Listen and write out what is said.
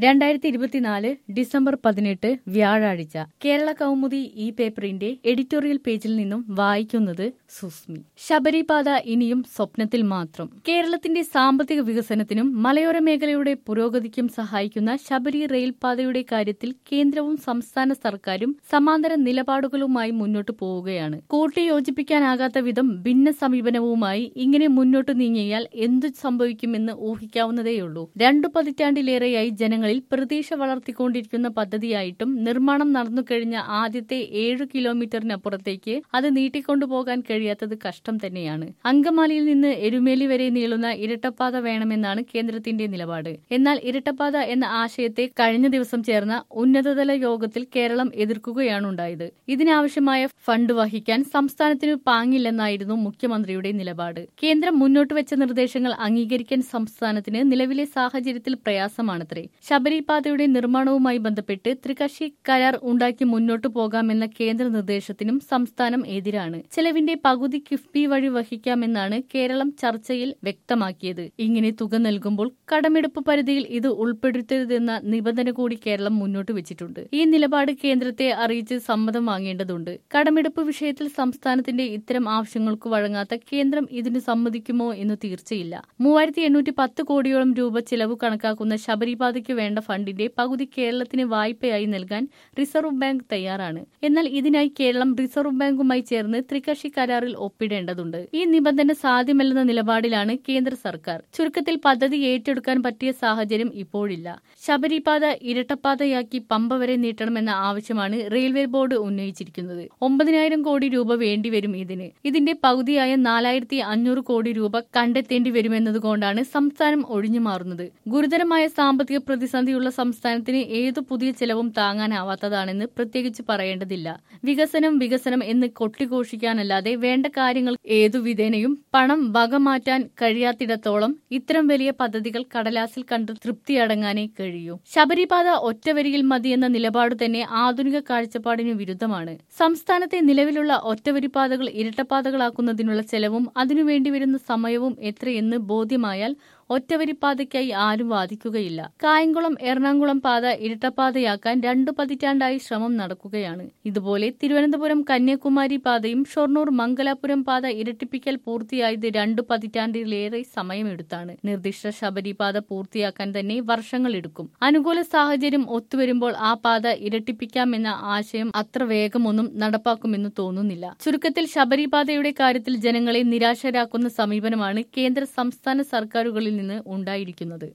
രണ്ടായിരത്തി ഇരുപത്തിനാല് ഡിസംബർ പതിനെട്ട് വ്യാഴാഴ്ച കേരള കൗമുദി ഈ പേപ്പറിന്റെ എഡിറ്റോറിയൽ പേജിൽ നിന്നും വായിക്കുന്നത് സുസ്മി ശബരിപാത ഇനിയും സ്വപ്നത്തിൽ മാത്രം കേരളത്തിന്റെ സാമ്പത്തിക വികസനത്തിനും മലയോര മേഖലയുടെ പുരോഗതിക്കും സഹായിക്കുന്ന ശബരി റെയിൽപാതയുടെ കാര്യത്തിൽ കേന്ദ്രവും സംസ്ഥാന സർക്കാരും സമാന്തര നിലപാടുകളുമായി മുന്നോട്ടു പോവുകയാണ് കൂട്ടിയോജിപ്പിക്കാനാകാത്ത വിധം ഭിന്ന സമീപനവുമായി ഇങ്ങനെ മുന്നോട്ടു നീങ്ങിയാൽ എന്തു സംഭവിക്കുമെന്ന് ഊഹിക്കാവുന്നതേയുള്ളൂ രണ്ടു പതിറ്റാണ്ടിലേറെയായി ജനങ്ങളിൽ പ്രതീക്ഷ വളർത്തിക്കൊണ്ടിരിക്കുന്ന പദ്ധതിയായിട്ടും നിർമ്മാണം നടന്നുകഴിഞ്ഞ ആദ്യത്തെ ഏഴു കിലോമീറ്ററിനപ്പുറത്തേക്ക് അത് നീട്ടിക്കൊണ്ടുപോകാൻ കഴിയാത്തത് കഷ്ടം തന്നെയാണ് അങ്കമാലിയിൽ നിന്ന് എരുമേലി വരെ നീളുന്ന ഇരട്ടപ്പാത വേണമെന്നാണ് കേന്ദ്രത്തിന്റെ നിലപാട് എന്നാൽ ഇരട്ടപ്പാത എന്ന ആശയത്തെ കഴിഞ്ഞ ദിവസം ചേർന്ന ഉന്നതതല യോഗത്തിൽ കേരളം എതിർക്കുകയാണുണ്ടായത് ഇതിനാവശ്യമായ ഫണ്ട് വഹിക്കാൻ സംസ്ഥാനത്തിന് പാങ്ങില്ലെന്നായിരുന്നു മുഖ്യമന്ത്രിയുടെ നിലപാട് കേന്ദ്രം മുന്നോട്ട് വെച്ച നിർദ്ദേശങ്ങൾ അംഗീകരിക്കാൻ സംസ്ഥാനത്തിന് നിലവിലെ സാഹചര്യത്തിൽ പ്രയാസമാണത്രേ ശബരിപാതയുടെ നിർമ്മാണവുമായി ബന്ധപ്പെട്ട് ത്രികക്ഷി കരാർ ഉണ്ടാക്കി മുന്നോട്ടു പോകാമെന്ന കേന്ദ്ര നിർദ്ദേശത്തിനും സംസ്ഥാനം എതിരാണ് ചെലവിന്റെ പകുതി കിഫ്ബി വഴി വഹിക്കാമെന്നാണ് കേരളം ചർച്ചയിൽ വ്യക്തമാക്കിയത് ഇങ്ങനെ തുക നൽകുമ്പോൾ കടമെടുപ്പ് പരിധിയിൽ ഇത് ഉൾപ്പെടുത്തരുതെന്ന നിബന്ധന കൂടി കേരളം മുന്നോട്ട് വെച്ചിട്ടുണ്ട് ഈ നിലപാട് കേന്ദ്രത്തെ അറിയിച്ച് സമ്മതം വാങ്ങേണ്ടതുണ്ട് കടമെടുപ്പ് വിഷയത്തിൽ സംസ്ഥാനത്തിന്റെ ഇത്തരം ആവശ്യങ്ങൾക്ക് വഴങ്ങാത്ത കേന്ദ്രം ഇതിന് സമ്മതിക്കുമോ എന്ന് തീർച്ചയില്ല മൂവായിരത്തി എണ്ണൂറ്റി പത്ത് കോടിയോളം രൂപ ചിലവ് കണക്കാക്കുന്ന ശബരിപാതയ്ക്ക് വേണ്ട ഫണ്ടിന്റെ പകുതി കേരളത്തിന് വായ്പയായി നൽകാൻ റിസർവ് ബാങ്ക് തയ്യാറാണ് എന്നാൽ ഇതിനായി കേരളം റിസർവ് ബാങ്കുമായി ചേർന്ന് ത്രികക്ഷി കരാറിൽ ഒപ്പിടേണ്ടതുണ്ട് ഈ നിബന്ധന സാധ്യമല്ലെന്ന നിലപാടിലാണ് കേന്ദ്ര സർക്കാർ ചുരുക്കത്തിൽ പദ്ധതി ഏറ്റെടുക്കാൻ പറ്റിയ സാഹചര്യം ഇപ്പോഴില്ല ശബരിപാത ഇരട്ടപ്പാതയാക്കി പമ്പ വരെ നീട്ടണമെന്ന ആവശ്യമാണ് റെയിൽവേ ബോർഡ് ഉന്നയിച്ചിരിക്കുന്നത് ഒമ്പതിനായിരം കോടി രൂപ വേണ്ടിവരും ഇതിന് ഇതിന്റെ പകുതിയായ നാലായിരത്തി അഞ്ഞൂറ് കോടി രൂപ കണ്ടെത്തേണ്ടി വരുമെന്നതുകൊണ്ടാണ് സംസ്ഥാനം ഒഴിഞ്ഞു മാറുന്നത് ഗുരുതരമായ സാമ്പത്തിക പ്രതിസന്ധിയുള്ള സംസ്ഥാനത്തിന് ഏതു പുതിയ ചെലവും താങ്ങാനാവാത്തതാണെന്ന് പ്രത്യേകിച്ച് പറയേണ്ടതില്ല വികസനം വികസനം എന്ന് കൊട്ടിഘോഷിക്കാനല്ലാതെ വേണ്ട കാര്യങ്ങൾ ഏതു വിധേനയും പണം വകമാറ്റാൻ കഴിയാത്തിടത്തോളം ഇത്തരം വലിയ പദ്ധതികൾ കടലാസിൽ കണ്ട് തൃപ്തിയടങ്ങാനേ കഴിയൂ ശബരിപാത ഒറ്റവരിയിൽ മതിയെന്ന നിലപാട് തന്നെ ആധുനിക കാഴ്ചപ്പാടിന് വിരുദ്ധമാണ് സംസ്ഥാനത്തെ നിലവിലുള്ള ഒറ്റവരിപ്പാതകൾ ഇരട്ടപ്പാതകളാക്കുന്നതിനുള്ള ചെലവും അതിനുവേണ്ടി വരുന്ന സമയവും എത്രയെന്ന് ബോധ്യമായാൽ ഒറ്റവരിപ്പാതയ്ക്കായി ആരും വാദിക്കുകയില്ല കായംകുളം എറണാകുളം പാത ഇരട്ടപ്പാതയാക്കാൻ രണ്ടു പതിറ്റാണ്ടായി ശ്രമം നടക്കുകയാണ് ഇതുപോലെ തിരുവനന്തപുരം കന്യാകുമാരി പാതയും ഷൊർണൂർ മംഗലാപുരം പാത ഇരട്ടിപ്പിക്കൽ പൂർത്തിയായത് രണ്ടു പതിറ്റാണ്ടിലേറെ സമയമെടുത്താണ് നിർദ്ദിഷ്ട ശബരിപാത പൂർത്തിയാക്കാൻ തന്നെ വർഷങ്ങളെടുക്കും അനുകൂല സാഹചര്യം ഒത്തുവരുമ്പോൾ ആ പാത ഇരട്ടിപ്പിക്കാമെന്ന ആശയം അത്ര വേഗമൊന്നും നടപ്പാക്കുമെന്ന് തോന്നുന്നില്ല ചുരുക്കത്തിൽ ശബരിപാതയുടെ കാര്യത്തിൽ ജനങ്ങളെ നിരാശരാക്കുന്ന സമീപനമാണ് കേന്ദ്ര സംസ്ഥാന സർക്കാരുകളിൽ നിന്ന് ഉണ്ടായിരിക്കുന്നത്